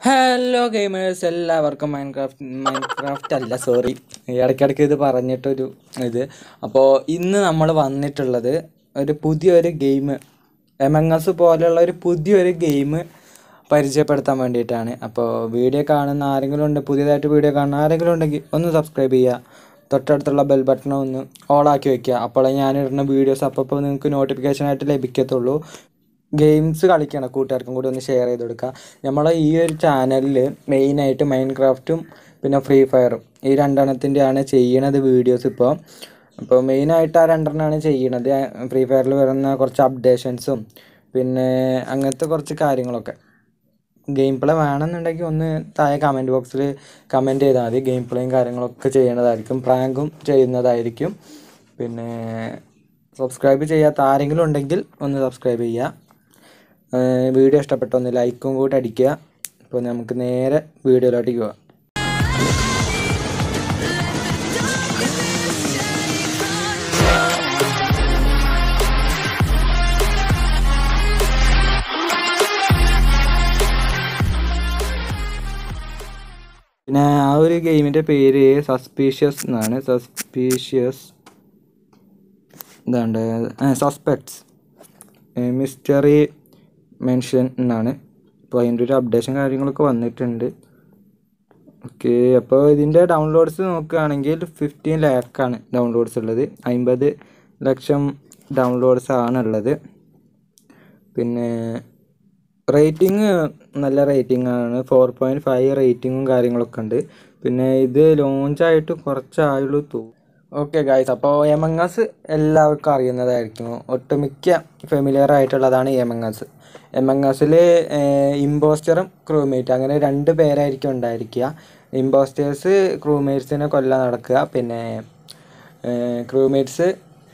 Hello gamers എല്ലാവർക്കും Minecraft Minecraft അല്ല sorry ഇടയ്ക്കിടയ്ക്ക് ഇത് പറഞ്ഞിട്ടൊരു ഇത് അപ്പോൾ ഇന്ന് നമ്മൾ വന്നിട്ടുള്ളത് ഒരു പുതിയൊരു ഗെയിം എമങ്ങസ് പോലെയുള്ള ഒരു പുതിയൊരു ഗെയിം പരിചയപ്പെടുത്താൻ വേണ്ടിയിട്ടാണ് അപ്പോൾ വീഡിയോ കാണുന്ന ആരെങ്കിലും ഉണ്ട് പുതിയതായിട്ട് വീഡിയോ കാണുന്ന ആരെങ്കിലും ഉണ്ടെങ്കിൽ ഒന്ന് സബ്സ്ക്രൈബ് ചെയ്യുക തൊട്ടടുത്തുള്ള ബെൽ ബട്ടൺ ഒന്ന് ഓളാക്കി വെക്കുക അപ്പോൾ ഞാനിടുന്ന വീഡിയോസ് അപ്പോൾ നിങ്ങൾക്ക് നോട്ടിഫിക്കേഷനായിട്ട് ലഭിക്കത്തുള്ളൂ ഗെയിംസ് കളിക്കണം കൂട്ടുകാർക്കും കൂടി ഒന്ന് ഷെയർ ചെയ്ത് കൊടുക്കുക നമ്മളെ ഈ ഒരു ചാനലിൽ മെയിനായിട്ട് മൈൻക്രാഫ്റ്റും പിന്നെ ഫ്രീ ഫയറും ഈ രണ്ടെണ്ണത്തിൻ്റെയാണ് ചെയ്യണത് വീഡിയോസ് ഇപ്പോൾ അപ്പോൾ മെയിനായിട്ട് ആ രണ്ടെണ്ണമാണ് ചെയ്യണത് ഫ്രീ ഫയറിൽ വരുന്ന കുറച്ച് അപ്ഡേഷൻസും പിന്നെ അങ്ങനത്തെ കുറച്ച് കാര്യങ്ങളൊക്കെ ഗെയിം പ്ലേ വേണമെന്നുണ്ടെങ്കിൽ ഒന്ന് താഴെ കമൻറ്റ് ബോക്സിൽ കമൻറ്റ് ചെയ്താൽ മതി ഗെയിം പ്ലേയും കാര്യങ്ങളൊക്കെ ചെയ്യുന്നതായിരിക്കും പ്രാങ്കും ചെയ്യുന്നതായിരിക്കും പിന്നെ സബ്സ്ക്രൈബ് ചെയ്യാത്ത ആരെങ്കിലും ഉണ്ടെങ്കിൽ ഒന്ന് സബ്സ്ക്രൈബ് ചെയ്യുക ഏഹ് വീഡിയോ ഇഷ്ടപ്പെട്ട ഒന്ന് ലൈക്കും കൂടി അടിക്കുക അപ്പോൾ നമുക്ക് നേരെ വീഡിയോയിലോട്ടേക്ക് പോവാം പിന്നെ ആ ഒരു ഗെയിമിൻ്റെ പേര് സസ്പീഷ്യസ് എന്നാണ് സസ്പീഷ്യസ് എന്താണ്ട് സസ്പെക്ട്സ് മിസ്റ്ററി മെൻഷൻ എന്നാണ് അപ്പോൾ അതിൻ്റെ ഒരു അപ്ഡേഷൻ കാര്യങ്ങളൊക്കെ വന്നിട്ടുണ്ട് ഓക്കെ അപ്പോൾ ഇതിൻ്റെ ഡൗൺലോഡ്സ് നോക്കുകയാണെങ്കിൽ ഫിഫ്റ്റീൻ ലാക്കാണ് ഡൗൺലോഡ്സ് ഉള്ളത് അമ്പത് ലക്ഷം ഡൗൺലോഡ്സ് ആണ് ഉള്ളത് പിന്നെ റേറ്റിംഗ് നല്ല റേറ്റിംഗ് ആണ് ഫോർ പോയിൻറ്റ് ഫൈവ് റേറ്റിങ്ങും കാര്യങ്ങളൊക്കെ ഉണ്ട് പിന്നെ ഇത് ലോഞ്ചായിട്ട് കുറച്ചായുള്ളൂ തോന്നുന്നു ഓക്കെ ഗായ്സ് അപ്പോൾ എമങ്ങസ് എല്ലാവർക്കും അറിയുന്നതായിരിക്കും ഒട്ടുമിക്ക ഫെമിലിയർ ആയിട്ടുള്ളതാണ് എമങ്ങസ് എമങ്ങസിൽ ഇമ്പോസ്റ്ററും ക്രൂമേറ്റ് അങ്ങനെ രണ്ട് പേരായിരിക്കും ഉണ്ടായിരിക്കുക ഇമ്പോസ്റ്റേഴ്സ് ക്രൂമേറ്റ്സിനെ കൊല്ലാൻ നടക്കുക പിന്നെ ക്രൂമേറ്റ്സ്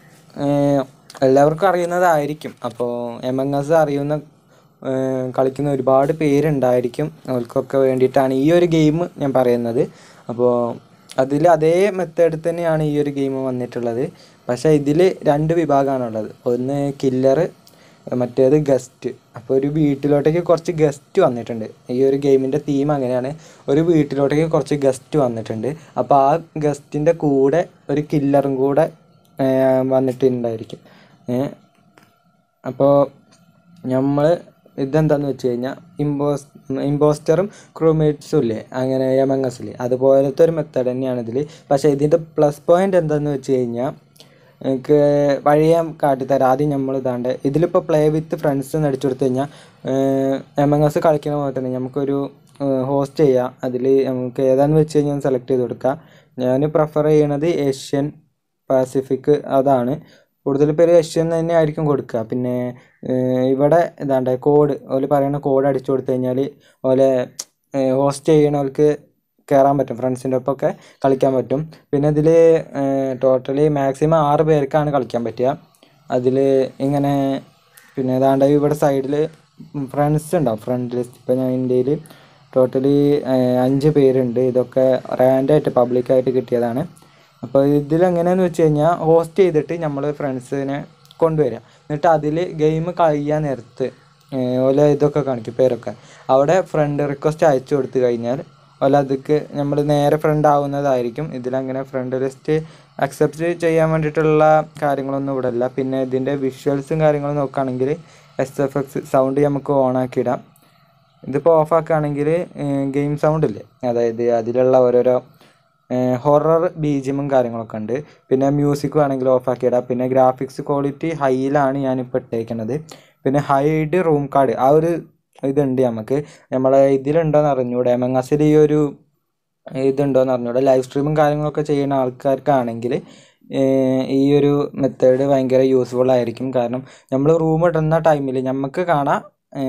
എല്ലാവർക്കും അറിയുന്നതായിരിക്കും അപ്പോൾ എമങ്ങസ് അറിയുന്ന ഏഹ് കളിക്കുന്ന ഒരുപാട് പേരുണ്ടായിരിക്കും അവർക്കൊക്കെ വേണ്ടിയിട്ടാണ് ഈ ഒരു ഗെയിം ഞാൻ പറയുന്നത് അപ്പോൾ അതിൽ അതേ മെത്തേഡ് തന്നെയാണ് ഈ ഒരു ഗെയിം വന്നിട്ടുള്ളത് പക്ഷേ ഇതിൽ രണ്ട് വിഭാഗമാണുള്ളത് ഒന്ന് കില്ലർ മറ്റേത് ഗസ്റ്റ് അപ്പോൾ ഒരു വീട്ടിലോട്ടേക്ക് കുറച്ച് ഗസ്റ്റ് വന്നിട്ടുണ്ട് ഈ ഒരു ഗെയിമിൻ്റെ തീം അങ്ങനെയാണ് ഒരു വീട്ടിലോട്ടേക്ക് കുറച്ച് ഗസ്റ്റ് വന്നിട്ടുണ്ട് അപ്പോൾ ആ ഗസ്റ്റിൻ്റെ കൂടെ ഒരു കില്ലറും കൂടെ ഏഹ് വന്നിട്ടുണ്ടായിരിക്കും ഏഹ് അപ്പോൾ നമ്മൾ ഇതെന്താന്ന് വെച്ച് കഴിഞ്ഞാൽ ഇമ്പോസ് ഇമ്പോസ്റ്ററും ക്രൂമേറ്റ്സും ഇല്ലേ അങ്ങനെ എമങ്ങസിൽ അതുപോലത്തെ ഒരു മെത്തേഡ് തന്നെയാണ് ഇതിൽ പക്ഷേ ഇതിൻ്റെ പ്ലസ് പോയിൻ്റ് എന്താണെന്ന് വെച്ച് കഴിഞ്ഞാൽ എനിക്ക് വഴി ഞാൻ കാട്ടിത്തരാം ആദ്യം നമ്മൾ ഇതാണ്ട് ഇതിലിപ്പോൾ പ്ലേ വിത്ത് ഫ്രണ്ട്സ് എന്ന് അടിച്ചു കൊടുത്തു കഴിഞ്ഞാൽ എമങ്ങസ് കളിക്കുന്ന പോലെ തന്നെ നമുക്കൊരു ഹോസ്റ്റ് ചെയ്യാം അതിൽ നമുക്ക് ഏതാണെന്ന് വെച്ച് കഴിഞ്ഞാൽ സെലക്ട് ചെയ്ത് കൊടുക്കാം ഞാൻ പ്രിഫർ ചെയ്യണത് ഏഷ്യൻ പാസിഫിക് അതാണ് കൂടുതൽ പേര് ഏഷ്യൻ തന്നെ ആയിരിക്കും കൊടുക്കുക പിന്നെ ഏഹ് ഇവിടെ ഇതാണ്ട് കോഡ് ഓല് പറയുന്ന കോഡ് അടിച്ചു കൊടുത്തു കഴിഞ്ഞാൽ ഓലെ ഹോസ്റ്റ് ചെയ്യണവർക്ക് കയറാൻ പറ്റും ഫ്രണ്ട്സിൻ്റെ ഒപ്പമൊക്കെ കളിക്കാൻ പറ്റും പിന്നെ ഇതിൽ ടോട്ടലി മാക്സിമം ആറ് പേർക്കാണ് കളിക്കാൻ പറ്റുക അതിൽ ഇങ്ങനെ പിന്നെ ഏതാണ്ട് ഇവിടെ സൈഡിൽ ഫ്രണ്ട്സ് ഉണ്ടാവും ഫ്രണ്ട് ലിസ്റ്റ് ഇപ്പോൾ ഞാൻ ഇന്ത്യയിൽ ടോട്ടലി അഞ്ച് പേരുണ്ട് ഇതൊക്കെ റാൻഡായിട്ട് പബ്ലിക്കായിട്ട് കിട്ടിയതാണ് അപ്പോൾ ഇതിലെങ്ങനെയാന്ന് വെച്ച് കഴിഞ്ഞാൽ ഹോസ്റ്റ് ചെയ്തിട്ട് നമ്മൾ ഫ്രണ്ട്സിനെ കൊണ്ടുവരിക എന്നിട്ട് അതിൽ ഗെയിം കഴിയാൻ നേരത്ത് ഓല ഇതൊക്കെ കാണിക്കും പേരൊക്കെ അവിടെ ഫ്രണ്ട് റിക്വസ്റ്റ് അയച്ചു കൊടുത്തു കഴിഞ്ഞാൽ ഓല അതിക്ക് നമ്മൾ നേരെ ഫ്രണ്ട് ആവുന്നതായിരിക്കും ഇതിലങ്ങനെ ഫ്രണ്ട് ലിസ്റ്റ് അക്സെപ്റ്റ് ചെയ്യാൻ വേണ്ടിയിട്ടുള്ള കാര്യങ്ങളൊന്നും ഇവിടെ ഇല്ല പിന്നെ ഇതിൻ്റെ വിഷ്വൽസും കാര്യങ്ങളും നോക്കുകയാണെങ്കിൽ എസ് എഫ് എക്സ് സൗണ്ട് നമുക്ക് ഓണാക്കി ഇടാം ഇതിപ്പോൾ ഓഫാക്കുകയാണെങ്കിൽ ഗെയിം സൗണ്ട് ഇല്ലേ അതായത് അതിലുള്ള ഓരോരോ ഹൊറർ ബീജിയമും കാര്യങ്ങളൊക്കെ ഉണ്ട് പിന്നെ മ്യൂസിക് വേണമെങ്കിൽ ഓഫാക്കി ഇടാം പിന്നെ ഗ്രാഫിക്സ് ക്വാളിറ്റി ഹൈയിലാണ് ഞാനിപ്പോൾ ഇട്ടേക്കുന്നത് പിന്നെ ഹൈഡ് റൂം കാർഡ് ആ ഒരു ഇതുണ്ട് നമുക്ക് നമ്മളെ ഇതിലുണ്ടോയെന്ന് അറിഞ്ഞൂടെ എമങ്ങസിൽ ഈ ഒരു ഇതുണ്ടോയെന്ന് അറിഞ്ഞൂടെ ലൈവ് സ്ട്രീമും കാര്യങ്ങളൊക്കെ ചെയ്യുന്ന ആൾക്കാർക്കാണെങ്കിൽ ഈ ഒരു മെത്തേഡ് ഭയങ്കര യൂസ്ഫുൾ ആയിരിക്കും കാരണം നമ്മൾ റൂം ഇടുന്ന ടൈമിൽ നമുക്ക് കാണാം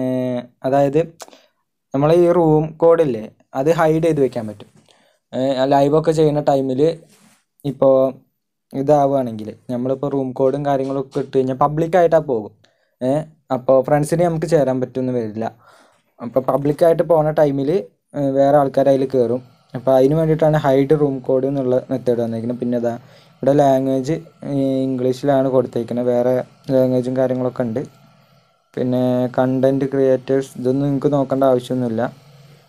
അതായത് നമ്മളെ ഈ റൂം കോഡില്ലേ അത് ഹൈഡ് ചെയ്ത് വെക്കാൻ പറ്റും ലൈവൊക്കെ ചെയ്യുന്ന ടൈമിൽ ഇപ്പോൾ ഇതാവുകയാണെങ്കിൽ നമ്മളിപ്പോൾ റൂം കോഡും കാര്യങ്ങളൊക്കെ ഇട്ട് കഴിഞ്ഞാൽ പബ്ലിക്കായിട്ടാണ് പോകും അപ്പോൾ ഫ്രണ്ട്സിന് നമുക്ക് ചേരാൻ പറ്റുമെന്ന് വരില്ല അപ്പോൾ പബ്ലിക്കായിട്ട് പോകുന്ന ടൈമിൽ വേറെ ആൾക്കാർ അതിൽ കയറും അപ്പോൾ അതിന് വേണ്ടിയിട്ടാണ് ഹൈഡ് റൂം കോഡ് എന്നുള്ള മെത്തേഡ് വന്നിരിക്കുന്നത് പിന്നെ ഇതാ ഇവിടെ ലാംഗ്വേജ് ഇംഗ്ലീഷിലാണ് കൊടുത്തേക്കുന്നത് വേറെ ലാംഗ്വേജും കാര്യങ്ങളൊക്കെ ഉണ്ട് പിന്നെ കണ്ടൻറ്റ് ക്രിയേറ്റേഴ്സ് ഇതൊന്നും നിങ്ങൾക്ക് നോക്കേണ്ട ആവശ്യമൊന്നുമില്ല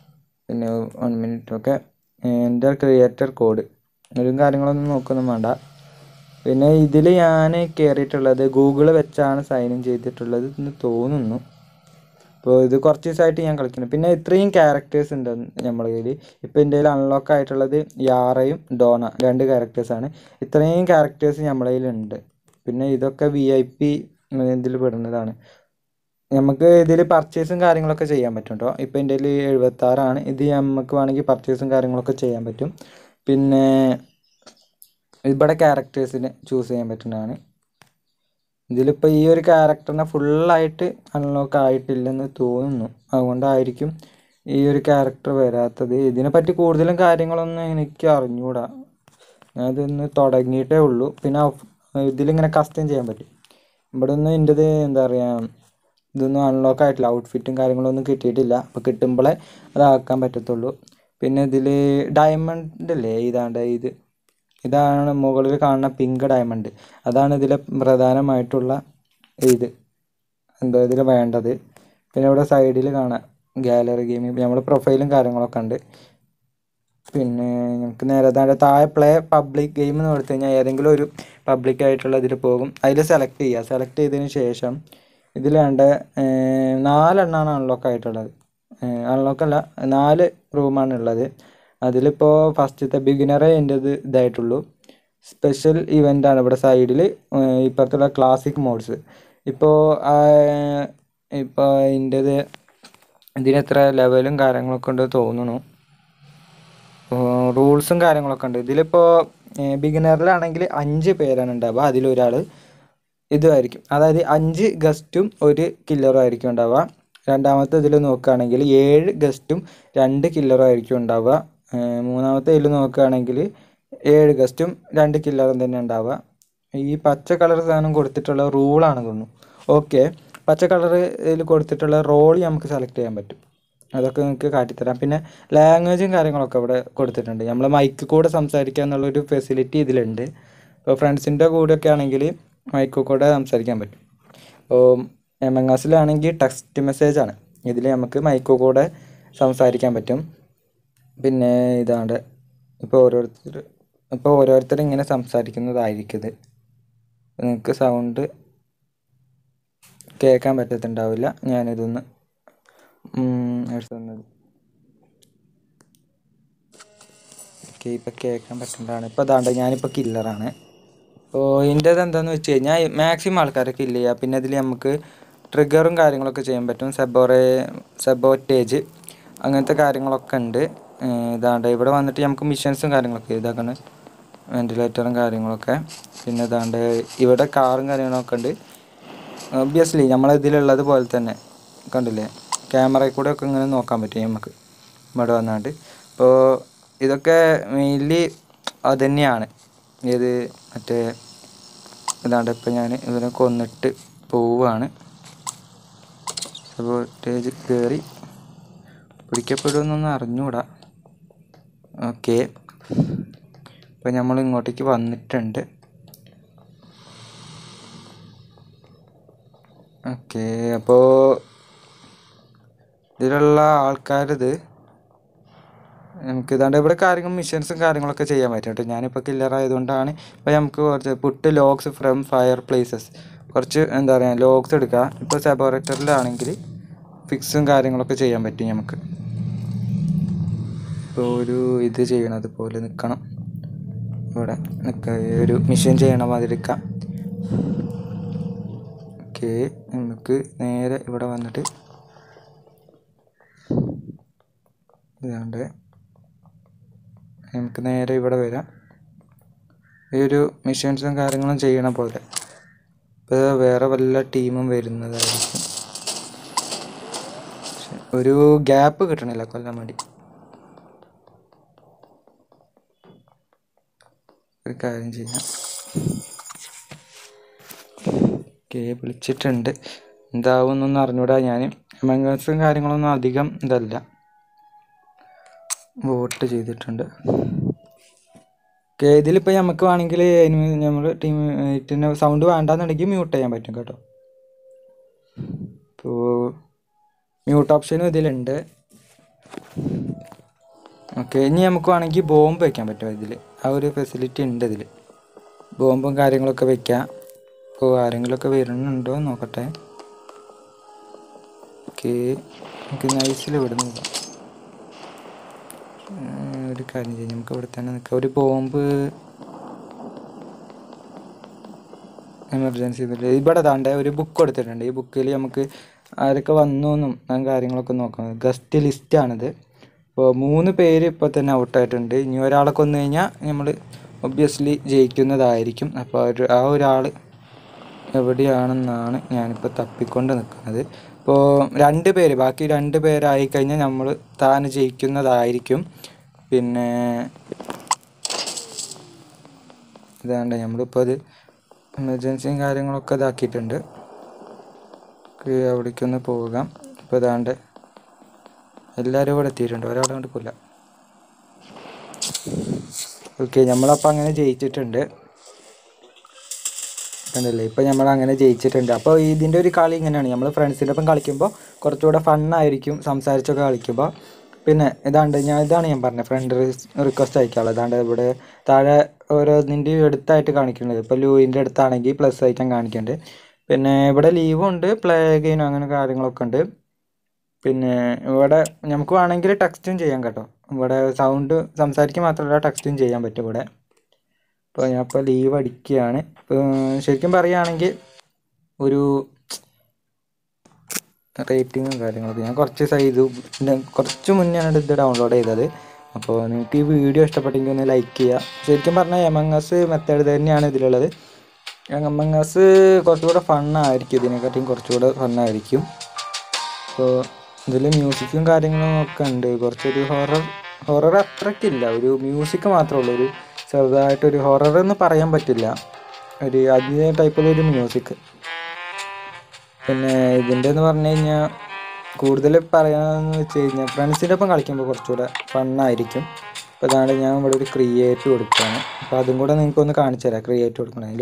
പിന്നെ വൺ മിനിറ്റ് ഒക്കെ എൻ്റെ ക്രിയേറ്റർ കോഡ് ഒരു കാര്യങ്ങളൊന്നും നോക്കൊന്നും വേണ്ട പിന്നെ ഇതിൽ ഞാൻ കയറിയിട്ടുള്ളത് ഗൂഗിൾ വെച്ചാണ് സൈൻ ഇൻ ചെയ്തിട്ടുള്ളത് എന്ന് തോന്നുന്നു അപ്പോൾ ഇത് കുറച്ച് ദിവസമായിട്ട് ഞാൻ കളിക്കുന്നു പിന്നെ ഇത്രയും ക്യാരക്ടേഴ്സ് ഉണ്ട് നമ്മുടെ കയ്യിൽ ഇപ്പോൾ എൻ്റെ കയ്യിൽ അൺലോക്ക് ആയിട്ടുള്ളത് യാറയും ഡോണ രണ്ട് ക്യാരക്ടേഴ്സാണ് ഇത്രയും ക്യാരക്ടേഴ്സ് നമ്മുടെ കയ്യിലുണ്ട് പിന്നെ ഇതൊക്കെ വി ഐ പി ഇതിൽ പെടുന്നതാണ് നമുക്ക് ഇതിൽ പർച്ചേസും കാര്യങ്ങളൊക്കെ ചെയ്യാൻ പറ്റും കേട്ടോ ഇപ്പോൾ എൻ്റെ കയ്യിൽ എഴുപത്താറാണ് ഇത് നമുക്ക് വേണമെങ്കിൽ പർച്ചേസും കാര്യങ്ങളൊക്കെ ചെയ്യാൻ പറ്റും പിന്നെ ഇവിടെ ക്യാരക്ടേഴ്സിന് ചൂസ് ചെയ്യാൻ പറ്റുന്നതാണ് ഇതിലിപ്പോൾ ഈ ഒരു ക്യാരക്ടറിനെ ഫുള്ളായിട്ട് അൺലോക്ക് ആയിട്ടില്ലെന്ന് തോന്നുന്നു അതുകൊണ്ടായിരിക്കും ഈ ഒരു ക്യാരക്ടർ വരാത്തത് ഇതിനെപ്പറ്റി കൂടുതലും കാര്യങ്ങളൊന്നും എനിക്ക് അറിഞ്ഞുകൂടാ ഞാനിതൊന്ന് തുടങ്ങിയിട്ടേ ഉള്ളൂ പിന്നെ ഇതിലിങ്ങനെ കസ്റ്റം ചെയ്യാൻ പറ്റും ഇവിടെ ഒന്നും എൻ്റെത് എന്താ പറയുക ഇതൊന്നും അൺലോക്ക് ആയിട്ടില്ല ഔട്ട്ഫിറ്റും കാര്യങ്ങളൊന്നും കിട്ടിയിട്ടില്ല അപ്പോൾ കിട്ടുമ്പോഴേ അതാക്കാൻ പറ്റത്തുള്ളൂ പിന്നെ ഇതിൽ ഡയമണ്ട് അല്ലേ ഇതാണ്ട് ഇത് ഇതാണ് മുകളിൽ കാണുന്ന പിങ്ക് ഡയമണ്ട് അതാണ് ഇതിലെ പ്രധാനമായിട്ടുള്ള ഇത് എന്താ ഇതിൽ വേണ്ടത് പിന്നെ ഇവിടെ സൈഡിൽ കാണാം ഗാലറി ഗെയിമിംഗ് നമ്മുടെ പ്രൊഫൈലും കാര്യങ്ങളൊക്കെ ഉണ്ട് പിന്നെ നമുക്ക് നേരെ താഴെ താഴെ പ്ലേ പബ്ലിക് ഗെയിം എന്ന് കൊടുത്തു കഴിഞ്ഞാൽ ഏതെങ്കിലും ഒരു പബ്ലിക് ആയിട്ടുള്ള ഇതിൽ പോകും അതിൽ സെലക്ട് ചെയ്യുക സെലക്ട് ചെയ്തതിന് ശേഷം ഇതിൽ വേണ്ട നാലെണ്ണമാണ് അൺലോക്ക് ആയിട്ടുള്ളത് അൺലോക്ക് അല്ല നാല് റൂമാണ് ഉള്ളത് അതിലിപ്പോൾ ഫസ്റ്റത്തെ ബിഗിനറേ എൻ്റെ ഇത് ഇതായിട്ടുള്ളൂ സ്പെഷ്യൽ ഇവൻ്റാണ് ഇവിടെ സൈഡിൽ ഇപ്പുറത്തുള്ള ക്ലാസിക് മോഡ്സ് ഇപ്പോൾ ഇപ്പോൾ അതിൻ്റെത് ഇതിനെത്ര ലെവലും കാര്യങ്ങളൊക്കെ ഉണ്ട് തോന്നുന്നു റൂൾസും കാര്യങ്ങളൊക്കെ ഉണ്ട് ഇതിലിപ്പോൾ ബിഗിനറിലാണെങ്കിൽ അഞ്ച് പേരാണ് ഉണ്ടാവുക അതിലൊരാൾ ഇതുമായിരിക്കും അതായത് അഞ്ച് ഗസ്റ്റും ഒരു കില്ലറും ആയിരിക്കും ഉണ്ടാവുക രണ്ടാമത്തെ ഇതിൽ നോക്കുകയാണെങ്കിൽ ഏഴ് ഗസ്റ്റും രണ്ട് കില്ലറും ആയിരിക്കും ഉണ്ടാവുക മൂന്നാമത്തെ ഇതിൽ നോക്കുകയാണെങ്കിൽ ഏഴ് ഗസ്റ്റും രണ്ട് കില്ലറും തന്നെ ഉണ്ടാവുക ഈ പച്ച കളർ സാധനം കൊടുത്തിട്ടുള്ള റൂളാണ് തോന്നുന്നു ഓക്കെ പച്ച കളറിൽ കൊടുത്തിട്ടുള്ള റോൾ നമുക്ക് സെലക്ട് ചെയ്യാൻ പറ്റും അതൊക്കെ നിങ്ങൾക്ക് കാട്ടിത്തരാം പിന്നെ ലാംഗ്വേജും കാര്യങ്ങളൊക്കെ ഇവിടെ കൊടുത്തിട്ടുണ്ട് നമ്മൾ മൈക്കിൽ കൂടെ സംസാരിക്കുക എന്നുള്ളൊരു ഫെസിലിറ്റി ഇതിലുണ്ട് ഇപ്പോൾ ഫ്രണ്ട്സിൻ്റെ കൂടെയൊക്കെ ആണെങ്കിൽ മൈക്കിൽ കൂടെ സംസാരിക്കാൻ പറ്റും അപ്പോൾ എം എൻ എസിലാണെങ്കിൽ ടെക്സ്റ്റ് മെസ്സേജാണ് ഇതിൽ നമുക്ക് മൈക്കിൽ കൂടെ സംസാരിക്കാൻ പറ്റും പിന്നെ ഇതാണ്ട് ഇപ്പോൾ ഓരോരുത്തർ ഇപ്പോൾ ഓരോരുത്തർ ഇങ്ങനെ സംസാരിക്കുന്നതായിരിക്കും ഇത് നിങ്ങൾക്ക് സൗണ്ട് കേൾക്കാൻ പറ്റത്തുണ്ടാവില്ല ഞാനിതൊന്ന് എടുത്തുന്നത് ഓക്കെ ഇപ്പം കേൾക്കാൻ പറ്റുന്നതാണ് ഇപ്പോൾ അതാണ്ട് ഞാനിപ്പോൾ കില്ലറാണ് അപ്പോൾ ഇതിൻ്റെത് എന്താണെന്ന് വെച്ച് കഴിഞ്ഞാൽ മാക്സിമം ആൾക്കാരെ കില്ല് ചെയ്യുക പിന്നെ ഇതിൽ നമുക്ക് ട്രിഗറും കാര്യങ്ങളൊക്കെ ചെയ്യാൻ പറ്റും സെബോറേ സെബോറ്റേജ് അങ്ങനത്തെ കാര്യങ്ങളൊക്കെ ഉണ്ട് ഇതാണ്ട് ഇവിടെ വന്നിട്ട് നമുക്ക് മിഷൻസും കാര്യങ്ങളൊക്കെ ഇതാക്കാണ് വെൻറ്റിലേറ്ററും കാര്യങ്ങളൊക്കെ പിന്നെ ഇതാണ്ട് ഇവിടെ കാറും കാര്യങ്ങളൊക്കെ ഉണ്ട് ഒബ്വിയസ്ലി നമ്മളിതിലുള്ളത് പോലെ തന്നെ കണ്ടില്ലേ ക്യാമറയിൽ കൂടെ ഒക്കെ ഇങ്ങനെ നോക്കാൻ പറ്റും നമുക്ക് ഇവിടെ വന്നാണ്ട് അപ്പോൾ ഇതൊക്കെ മെയിൻലി അത് തന്നെയാണ് ഏത് മറ്റേ ഇതാണ്ട് ഇപ്പം ഞാൻ ഇവരെ കൊന്നിട്ട് പോവുകയാണ് സബോട്ടേജ് കയറി പിടിക്കപ്പെടുമെന്നൊന്നും അറിഞ്ഞൂടാ ഓക്കെ ഇപ്പം നമ്മൾ ഇങ്ങോട്ടേക്ക് വന്നിട്ടുണ്ട് ഓക്കെ അപ്പോൾ ഇതിലുള്ള ആൾക്കാരിത് നമുക്ക് ഇതാണ്ട് ഇവിടെ കാര്യങ്ങൾ മിഷൻസും കാര്യങ്ങളൊക്കെ ചെയ്യാൻ പറ്റും കേട്ടോ ഞാനിപ്പോൾ കില്ലർ ആയതുകൊണ്ടാണ് ഇപ്പോൾ നമുക്ക് കുറച്ച് put locks from fire places കുറച്ച് എന്താ പറയുക ലോക്സ് എടുക്കുക ഇപ്പോൾ സെബോറേറ്ററിലാണെങ്കിൽ ഫിക്സും കാര്യങ്ങളൊക്കെ ചെയ്യാൻ പറ്റും നമുക്ക് ഇപ്പോൾ ഒരു ഇത് ചെയ്യണത് പോലെ നിൽക്കണം ഇവിടെ നിൽക്കുക ഒരു മിഷൻ ചെയ്യണ മാതിരി നിൽക്കാം ഓക്കെ നമുക്ക് നേരെ ഇവിടെ വന്നിട്ട് ഇതാണ്ട് നമുക്ക് നേരെ ഇവിടെ വരാം ഈ ഒരു മിഷൻസും കാര്യങ്ങളും ചെയ്യണ പോലെ ഇപ്പോൾ വേറെ വല്ല ടീമും വരുന്നതായിരിക്കും പക്ഷെ ഒരു ഗ്യാപ്പ് കിട്ടണില്ല കൊല്ലാൻ വേണ്ടി ഒരു കാര്യം ചെയ്യാം ഓക്കെ വിളിച്ചിട്ടുണ്ട് എന്താവുമെന്നൊന്നും അറിഞ്ഞൂടാ ഞാൻ എമംഗസും കാര്യങ്ങളൊന്നും അധികം ഇതല്ല വോട്ട് ചെയ്തിട്ടുണ്ട് ഓക്കെ ഇതിലിപ്പോൾ നമുക്ക് വേണമെങ്കിൽ നമ്മൾ ടീമിന് സൗണ്ട് വേണ്ടാന്നുണ്ടെങ്കിൽ മ്യൂട്ട് ചെയ്യാൻ പറ്റും കേട്ടോ ഇപ്പോൾ മ്യൂട്ട് ഓപ്ഷനും ഇതിലുണ്ട് ഓക്കെ ഇനി നമുക്ക് വേണമെങ്കിൽ ബോംബ് വെക്കാൻ പറ്റും ഇതിൽ ആ ഒരു ഫെസിലിറ്റി ഉണ്ട് ഇതിൽ ബോംബും കാര്യങ്ങളൊക്കെ വെക്കാം അപ്പോൾ ആരെങ്കിലുമൊക്കെ വരുന്നുണ്ടോ എന്ന് നോക്കട്ടെ ഓക്കെ നമുക്ക് നൈസിൽ വിടുന്നു പോകാം ഉം, ഒരു കാര്യം ചെയ്യാം നമുക്ക് ഇവിടെ തന്നെ നിൽക്കാം ഒരു ബോംബ് എമർജൻസി ഇതിൽ ഇവിടെ താണ്ട ഒരു ബുക്ക് കൊടുത്തിട്ടുണ്ട് ഈ ബുക്കിൽ നമുക്ക് ആരൊക്കെ വന്നു എന്നും അങ്ങനെ കാര്യങ്ങളൊക്കെ നോക്കാം ഗസ്റ്റ് ലിസ്റ്റാണിത് അപ്പോൾ മൂന്ന് പേര് ഇപ്പോൾ തന്നെ ഔട്ടായിട്ടുണ്ട് ഇനി ഒരാളെ കൊന്നു കഴിഞ്ഞാൽ നമ്മൾ ഒബ്വിയസ്ലി ജയിക്കുന്നതായിരിക്കും അപ്പോൾ ഒരു ആ ഒരാൾ എവിടെയാണെന്നാണ് ഞാനിപ്പോൾ തപ്പിക്കൊണ്ട് നിൽക്കുന്നത് ഇപ്പോൾ രണ്ട് പേര് ബാക്കി രണ്ട് പേരായി കഴിഞ്ഞാൽ നമ്മൾ താൻ ജയിക്കുന്നതായിരിക്കും പിന്നെ ഇതാണ്ട് നമ്മളിപ്പോൾ അത് എമർജൻസിയും കാര്യങ്ങളൊക്കെ ഇതാക്കിയിട്ടുണ്ട് നമുക്ക് അവിടേക്കൊന്ന് പോകാം ഇപ്പോൾ ഇതാണ്ട് എല്ലാവരും ഇവിടെ എത്തിയിട്ടുണ്ട് ഒരാളെ കൊണ്ട് കൊല്ല ഓക്കെ നമ്മളപ്പോൾ അങ്ങനെ ജയിച്ചിട്ടുണ്ട് കണ്ടില്ലേ ഇപ്പം നമ്മൾ അങ്ങനെ ജയിച്ചിട്ടുണ്ട് അപ്പോൾ ഇതിൻ്റെ ഒരു കളി ഇങ്ങനെയാണ് നമ്മൾ ഫ്രണ്ട്സിൻ്റെ ഒപ്പം കളിക്കുമ്പോൾ കുറച്ചുകൂടെ ഫണ്ണായിരിക്കും സംസാരിച്ചൊക്കെ കളിക്കുമ്പോൾ പിന്നെ ഇതാണ്ട് ഞാൻ ഇതാണ് ഞാൻ പറഞ്ഞത് ഫ്രണ്ട് റിക്വസ്റ്റ് അയക്കാനുള്ളത് ഇതാണ്ട് ഇവിടെ താഴെ ഓരോന്നിൻ്റെ എടുത്തായിട്ട് കാണിക്കുന്നുണ്ട് ഇപ്പോൾ ലൂയിൻ്റെ അടുത്താണെങ്കിൽ പ്ലസ് ഐറ്റം കാണിക്കുന്നുണ്ട് പിന്നെ ഇവിടെ ലീവും ഉണ്ട് പ്ലേ ഗെയിനും അങ്ങനെ കാര്യങ്ങളൊക്കെ ഉണ്ട് പിന്നെ ഇവിടെ നമുക്ക് വേണമെങ്കിൽ ടെക്സ്റ്റും ചെയ്യാം കേട്ടോ ഇവിടെ സൗണ്ട് സംസാരിക്കുക മാത്രമല്ല ടെക്സ്റ്റും ചെയ്യാൻ പറ്റും ഇവിടെ ഇപ്പോൾ ഞാൻ ഇപ്പോൾ ലീവ് അടിക്കുകയാണ് ഇപ്പോൾ ശരിക്കും പറയുകയാണെങ്കിൽ ഒരു റേറ്റിങ്ങും കാര്യങ്ങളൊക്കെ ഞാൻ കുറച്ച് ദിവസമായി ഇത് പിന്നെ കുറച്ച് മുന്നെയാണ് ഇത് ഡൗൺലോഡ് ചെയ്തത് അപ്പോൾ നിങ്ങൾക്ക് ഈ വീഡിയോ ഇഷ്ടപ്പെട്ടെങ്കിൽ ഒന്ന് ലൈക്ക് ചെയ്യുക ശരിക്കും പറഞ്ഞാൽ എമംഗസ് മെത്തേഡ് തന്നെയാണ് ഇതിലുള്ളത് എമംഗസ് കുറച്ചുകൂടെ ഫണ്ണായിരിക്കും ഇതിനെക്കാട്ടിയും കുറച്ചുകൂടെ ഫണ്ണായിരിക്കും അപ്പോൾ ഇതിൽ മ്യൂസിക്കും കാര്യങ്ങളും ഒക്കെ ഉണ്ട് കുറച്ചൊരു ഹൊറർ ഹൊറർ അത്രയ്ക്കില്ല ഒരു മ്യൂസിക് മാത്രമേ ഉള്ളൂ ഒരു ചെറുതായിട്ടൊരു ഹൊറർ എന്ന് പറയാൻ പറ്റില്ല ഒരു അതേ ടൈപ്പിലൊരു മ്യൂസിക് പിന്നെ ഇതിൻ്റെ എന്ന് പറഞ്ഞു കഴിഞ്ഞാൽ കൂടുതൽ പറയാമെന്ന് വെച്ച് കഴിഞ്ഞാൽ ഫ്രണ്ട്സിൻ്റെ ഒപ്പം കളിക്കുമ്പോൾ കുറച്ചുകൂടെ ഫണ്ണായിരിക്കും അപ്പോൾ അതാണ് ഞാൻ ഇവിടെ ഒരു ക്രിയേറ്റ് കൊടുക്കുകയാണ് അപ്പോൾ അതും കൂടെ നിങ്ങൾക്കൊന്ന് കാണിച്ചു തരാം ക്രിയേറ്റ് കൊടുക്കണമെങ്കിൽ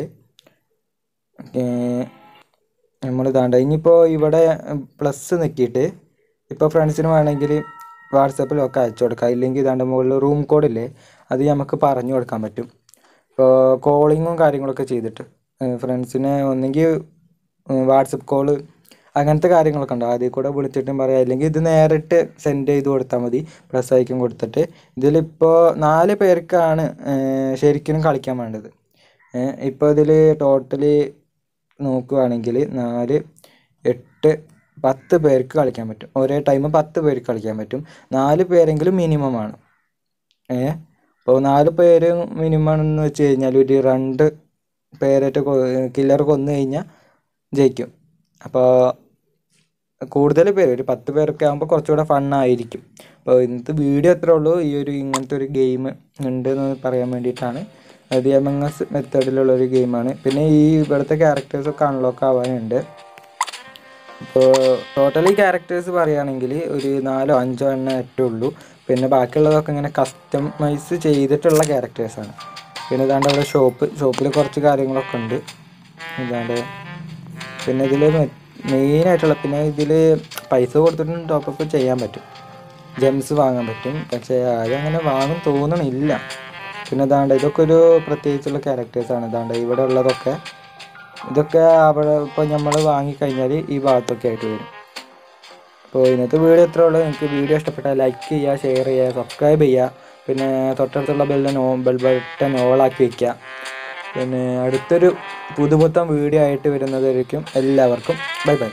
നമ്മൾ ഇതാണ്ട് ഇനിയിപ്പോൾ ഇവിടെ പ്ലസ് നിൽക്കിയിട്ട് ഇപ്പോൾ ഫ്രണ്ട്സിന് വേണമെങ്കിൽ വാട്സപ്പിലൊക്കെ അയച്ചു കൊടുക്കാം ഇല്ലെങ്കിൽ ഇതാണ്ട് മുകളിൽ റൂം കോഡില്ലേ അത് നമുക്ക് പറഞ്ഞു കൊടുക്കാൻ പറ്റും ഇപ്പോൾ കോളിങ്ങും കാര്യങ്ങളൊക്കെ ചെയ്തിട്ട് ഫ്രണ്ട്സിനെ ഒന്നെങ്കിൽ വാട്സപ്പ് കോള് അങ്ങനത്തെ കാര്യങ്ങളൊക്കെ ഉണ്ട് അതിൽ കൂടെ വിളിച്ചിട്ടും പറയാം അല്ലെങ്കിൽ ഇത് നേരിട്ട് സെൻഡ് ചെയ്ത് കൊടുത്താൽ മതി പ്ലസ് ഐക്കൺ കൊടുത്തിട്ട് ഇതിലിപ്പോൾ നാല് പേർക്കാണ് ഏർ ശരിക്കും കളിക്കാൻ വേണ്ടത് ഇപ്പോൾ ഇതിൽ ടോട്ടലി നോക്കുകയാണെങ്കിൽ നാല് എട്ട് പത്ത് പേർക്ക് കളിക്കാൻ പറ്റും ഒരേ ടൈം പത്ത് പേർക്ക് കളിക്കാൻ പറ്റും നാല് പേരെങ്കിലും മിനിമം ആണ് ഏ അപ്പോൾ നാല് പേര് മിനിമം എന്ന് വെച്ച് കഴിഞ്ഞാൽ ഒരു രണ്ട് പേരായിട്ട് കില്ലർ കൊന്നു കഴിഞ്ഞാൽ ജയിക്കും അപ്പോൾ കൂടുതൽ പേര് ഒരു പത്ത് പേരൊക്കെ ആകുമ്പോൾ കുറച്ചുകൂടെ ഫണ്ണായിരിക്കും അപ്പോൾ ഇന്നത്തെ വീഡിയോ അത്രേ ഉള്ളൂ ഈ ഒരു ഇങ്ങനത്തെ ഒരു ഗെയിം ഉണ്ട് എന്ന് പറയാൻ വേണ്ടിയിട്ടാണ് അത് എമംഗസ് മെത്തേഡിലുള്ള ഒരു ഗെയിമാണ് പിന്നെ ഈ ഇവിടുത്തെ ക്യാരക്ടേഴ്സൊക്കെ അൺലോക്ക് ആവാനുണ്ട് ഇപ്പോൾ ടോട്ടലി ക്യാരക്ടേഴ്സ് പറയുകയാണെങ്കിൽ ഒരു നാലോ അഞ്ചോ എണ്ണ ഏറ്റവും ഉള്ളൂ പിന്നെ ബാക്കിയുള്ളതൊക്കെ ഇങ്ങനെ കസ്റ്റമൈസ് ചെയ്തിട്ടുള്ള ക്യാരക്ടേഴ്സാണ് പിന്നെ ഇതാണ്ട് അവിടെ ഷോപ്പ് ഷോപ്പിൽ കുറച്ച് കാര്യങ്ങളൊക്കെ ഉണ്ട് ഇതാണ്ട് പിന്നെ ഇതിൽ മെയിനായിട്ടുള്ള പിന്നെ ഇതിൽ പൈസ കൊടുത്തിട്ടും ടോപ്പപ്പ് ചെയ്യാൻ പറ്റും ജെംസ് വാങ്ങാൻ പറ്റും പക്ഷേ ആരും അങ്ങനെ വാങ്ങും തോന്നണില്ല പിന്നെ ഇതാണ്ട് ഇതൊക്കെ ഒരു പ്രത്യേകിച്ചുള്ള ക്യാരക്ടേഴ്സാണ് ഇതാണ്ട് ഇവിടെ ഉള്ളതൊക്കെ ഇതൊക്കെ അവിടെ ഇപ്പോൾ നമ്മൾ വാങ്ങിക്കഴിഞ്ഞാൽ ഈ ഭാഗത്തൊക്കെ ആയിട്ട് വരും അപ്പോൾ ഇന്നത്തെ വീഡിയോ എത്ര ഉള്ളൂ നിങ്ങൾക്ക് വീഡിയോ ഇഷ്ടപ്പെട്ടാൽ ലൈക്ക് ചെയ്യുക ഷെയർ ചെയ്യുക സബ്സ്ക്രൈബ് ചെയ്യുക പിന്നെ തൊട്ടടുത്തുള്ള ബെല്ലിന് ബെൽ ബട്ടൺ ഓളാക്കി വയ്ക്കുക പിന്നെ അടുത്തൊരു പുതുപുത്തൻ വീഡിയോ ആയിട്ട് വരുന്നതായിരിക്കും എല്ലാവർക്കും bye bye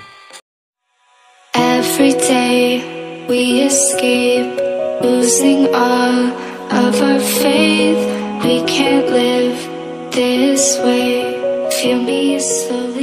Every day we escape, losing all of our faith. We can't live this way. Feel me slow.